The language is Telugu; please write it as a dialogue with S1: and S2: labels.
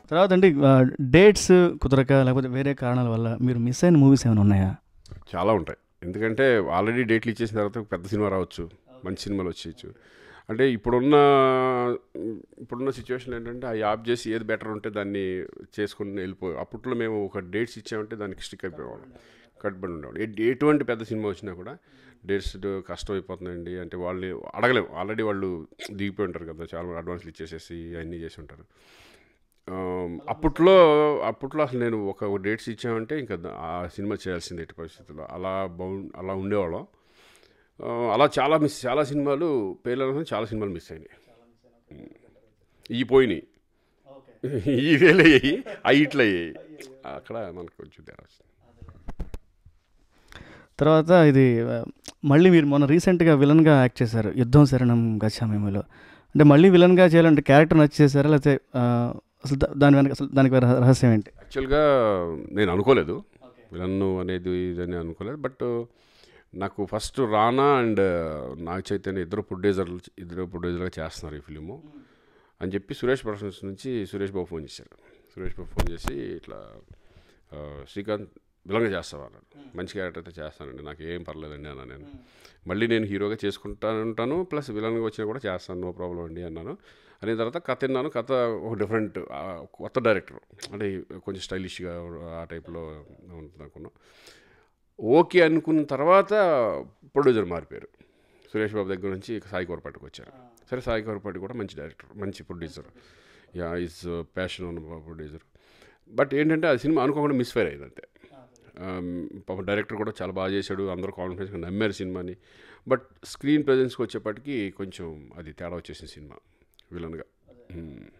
S1: తర్వాత అంటే డేట్స్ కుదరక లేకపోతే వేరే కారణాల వల్ల మీరు మిస్ అయిన మూవీస్ ఏమైనా ఉన్నాయా
S2: చాలా ఉంటాయి ఎందుకంటే ఆల్రెడీ డేట్లు ఇచ్చేసిన తర్వాత పెద్ద సినిమా రావచ్చు మంచి సినిమాలు వచ్చేయచ్చు అంటే ఇప్పుడున్న ఇప్పుడున్న సిచ్యువేషన్ ఏంటంటే ఆ యాప్ చేసి ఏది బెటర్ ఉంటే దాన్ని చేసుకుని వెళ్ళిపో అప్పట్లో మేము ఒక డేట్స్ ఇచ్చామంటే దానికి స్టిక్ అయిపోయేవాళ్ళం కట్టుబడి ఉండేవాళ్ళం ఏ- ఎటువంటి పెద్ద సినిమా వచ్చినా కూడా డేట్స్ కష్టం అయిపోతుందండి అంటే వాళ్ళని అడగలేము ఆల్రెడీ వాళ్ళు దిగిపోయి ఉంటారు కదా చాలా అడ్వాన్స్లు ఇచ్చేసేసి అన్నీ చేసి ఉంటారు ఆమ్, అప్పట్లో అప్పట్లో అసలు నేను ఒక డేట్స్ ఇచ్చామంటే ఇంకా ద- ఆ సినిమా చేయాల్సిందే ఎట్టి పరిస్థితుల్లో అలా బౌ అలా ఉండేవాళ్ళం ఆ, అలా చాలా మిస్ చాలా సినిమాలు పేర్లు చాలా సినిమాలు మిస్ అయినాయి ఈ పోయినాయి ఈ వేలు అయ్యాయి అవి ఇట్లా అయ్యాయి అక్కడ మనకు కొంచెం తేడా వచ్చింది
S1: తర్వాత ఇది ఆ, మళ్ళీ మీరు మొన్న రీసెంట్గా విలన్గా యాక్ట్ చేశారు యుద్ధం శరణం గచ్చామేమోలో అంటే మళ్ళీ విలన్గా చేయాలంటే క్యారెక్టర్ నచ్చి చేశారా లేకపోతే ఆ, అసలు దా- దాని వెనక అసలు దానికి రహ- రహస్యం ఏంటి
S2: యాక్చువల్గా నేను అనుకోలేదు విలన్ అనేది ఇదని అనుకోలేదు బట్ నాకు ఫస్ట్ రానా అండ్ నాగ చైతన్య ఇద్దరు ప్రొడ్యూసర్లు ఇద్దరు ప్రొడ్యూసర్గా చేస్తున్నారు ఈ ఫిలిము అని చెప్పి సురేష్ ప్రొడక్షన్స్ నుంచి సురేష్ బాబు ఫోన్ చేశారు సురేష్ బాబు ఫోన్ చేసి ఇట్లా ఆ, శ్రీకాంత్ విలంగా చేస్తావా అన్నాడు మంచి క్యారెక్టర్ అయితే చేస్తానండి నాకు ఏం పర్లేదండి అన్నా నేను మళ్ళీ నేను హీరోగా చేసుకుంటాను ఉంటాను ప్లస్ విలన్గా వచ్చినా కూడా చేస్తాను నో ప్రాబ్లం అండి అన్నాను అనే తర్వాత కథ విన్నాను కథ ఒక డిఫరెంట్ ఆ, కొత్త డైరెక్టర్ అంటే కొంచెం స్టైలిష్గా ఆ టైప్లో ఉంటుంది అనుకున్నాం ఓకే అనుకున్న తర్వాత ప్రొడ్యూసర్ మారిపోయారు సురేష్ బాబు దగ్గర నుంచి సాయి కోరపాటికి వచ్చారు సరే సాయి కోరపాటి కూడా మంచి డైరెక్టర్ మంచి ప్రొడ్యూసర్ యా ఈజ్ ప్యాషన్ ఉన్న ప్రొడ్యూసర్ బట్ ఏంటంటే ఆ సినిమా అనుకోకుండా మిస్ఫైర్ అయింది అంతే పాప డైరెక్టర్ కూడా చాలా బాగా చేశాడు అందరూ కాన్ఫిడెన్స్గా నమ్మారు సినిమాని బట్ స్క్రీన్ ప్రజెన్స్కి వచ్చేప్పటికి కొంచెం అది తేడా వచ్చేసింది సినిమా విలన్గా మ్మ్.